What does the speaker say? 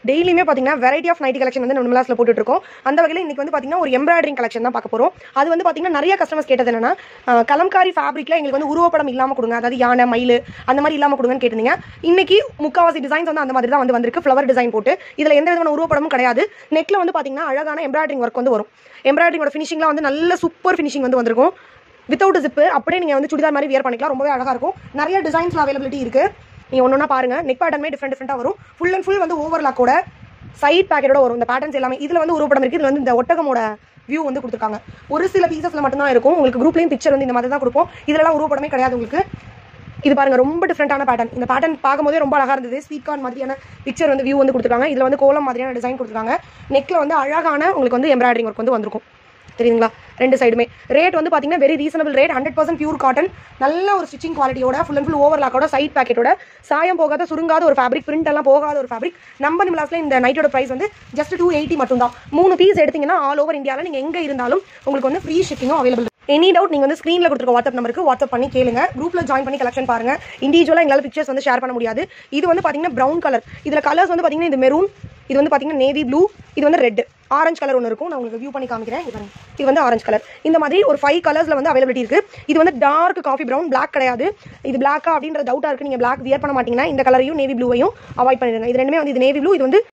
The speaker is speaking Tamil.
டெய்லியுமே பார்த்தீங்கன்னா வெரைட்டி ஆஃப் நைட்டி கலெக்ஷன் வந்து நம்ம நிமலாஸில் போட்டுட்டு இருக்கோம் அந்த வகையில் இன்னைக்கு வந்து பார்த்தீங்கன்னா ஒரு எம்ப்ராய்டரிங் கலெக்ஷன் தான் பார்க்க போகிறோம் அது வந்து பார்த்தீங்கன்னா நிறைய கஸ்டமர்ஸ் கேட்டது என்னன்னா அஹ், கலம்காரி ஃபேப்ரிக்ல எங்களுக்கு வந்து உருவப்படம் இல்லாமல் கொடுங்க அதாவது யானை மயில் அந்த மாதிரி இல்லாமல் கொடுங்கன்னு கேட்டிருந்தீங்க இன்னைக்கு முக்காவாசி டிசைன்ஸ் வந்து அந்த மாதிரி தான் வந்து வந்திருக்கு ஃப்ளவர் டிசைன் போட்டு இதில் எந்த விதமான உருவப்படமும் கிடையாது நெக்ல வந்து பார்த்தீங்கன்னா அழகான எம்ப்ராய்டரிங் ஒர்க் வந்து வரும் எம்ப்ராய்டரிங்கோட ஃபினிஷிங்லாம் வந்து நல்ல சூப்பர் ஃபினிஷிங் வந்து வந்திருக்கும் வித்தவுட் ஜிப்பு அப்படியே நீங்கள் வந்து சுடிதார் மாதிரி வியர் பண்ணிக்கலாம் ரொம்பவே அழகாக இருக்கும் நிறைய டிசைன்ஸ்ல அவைலபிலிட்டி இருக்கு நீங்கள் ஒன்று ஒன்றா பாருங்க நெக் பேட்டர்மே டிஃப்ரெண்ட் டிஃப்ரெண்ட்டாக வரும் ஃபுல் அண்ட் ஃபுல் வந்து ஓவர்லாக்கோட சைட் பேக்கெட்டோட வரும் இந்த பேட்டர்ன்ஸ் எல்லாமே இதில் வந்து உருவப்படம் இருக்குது இதில் வந்து இந்த ஒட்டகமோட வியூ வந்து கொடுத்துருக்காங்க ஒரு சில பீசஸ்ல மட்டும்தான் இருக்கும் உங்களுக்கு குரூப்லேயும் பிக்சர் வந்து இந்த மாதிரி தான் கொடுப்போம் இதெல்லாம் உருவப்படமே கிடையாது உங்களுக்கு இது பாருங்க ரொம்ப டிஃப்ரெண்டான பேட்டர்ன் இந்த பேட்டர்ன் பார்க்கும்போதே ரொம்ப அழகா இருந்தது ஸ்வீட் கார்ன் மாதிரியான பிக்சர் வந்து வியூ வந்து கொடுத்துருக்காங்க இதுல வந்து கோலம் மாதிரியான டிசைன் கொடுத்துருக்காங்க நெக்ல வந்து அழகான உங்களுக்கு வந்து எம்ப்ராய்டரிங் ஒர்க் வந்து வந்திருக்கும் தெரியுங்களா ரெண்டு சைடுமே ரேட் வந்து பார்த்தீங்கன்னா very reasonable rate hundred percent pure cotton நல்ல ஒரு ஸ்டிச்சிங் குவாலிட்டியோட ஃபுல் அண்ட் ஃபுல் ஓவர்லாக்கோட சைட் பேக்கெட்டோட சாயம் போகாத சுருங்காத ஒரு ஃபேப்ரிக் பிரிண்ட் எல்லாம் போகாத ஒரு ஃபேப்ரிக் நம்ம நிமிலாஸ்ல இந்த நைட்டோட பிரைஸ் வந்து ஜஸ்ட் டூ எயிட்டி மட்டும் தான் மூணு பீஸ் எடுத்தீங்கன்னா ஆல் ஓவர் இந்தியாவில் நீங்கள் எங்கே இருந்தாலும் உங்களுக்கு வந்து ஃப்ரீ ஷிப்பிங்கும் அவைலபிள் எனி டவுட் நீங்கள் வந்து ஸ்க்ரீனில் கொடுத்துருக்க வாட்ஸ்அப் நம்பருக்கு வாட்ஸ்அப் பண்ணி கேளுங்க குரூப்பில் ஜாயின் பண்ணி கலெக்ஷன் பாருங்க இண்டிவிஜுவலாக எங்களால் பிக்சர்ஸ் வந்து ஷேர் பண்ண முடியாது இது வந்து பார்த்தீங்கன்னா ப்ரௌன் கலர் இதில் கலர்ஸ் வந்து பார்த்தீங்கன்னா இது மெரூன் இது வந்து பார்த்தீங்கன்னா நேவி ப்ளூ இது வந்து ரெட் ஆரஞ்சு கலர் ஒன்று இருக்கும் நான் உங்களுக்கு வியூ பண்ணி காமிக்கிறேன் இது பாருங்க இது வந்து ஆரஞ்சு கலர் இந்த மாதிரி ஒரு ஃபைவ் கலர்ஸில் வந்து அவைலபிலிட்டி இருக்கு இது வந்து டார்க் காஃபி ப்ரௌன் Black கிடையாது இது பிளாக்கா அப்படின்ற டவுட்டாக இருக்கு நீங்கள் Black வியர் பண்ண மாட்டீங்கன்னா இந்த கலரையும் நேவி ப்ளூவையும் அவாய்ட் பண்ணிடுங்க இது ரெண்டுமே வந்து இது நேவி ப்ளூ இது வந்து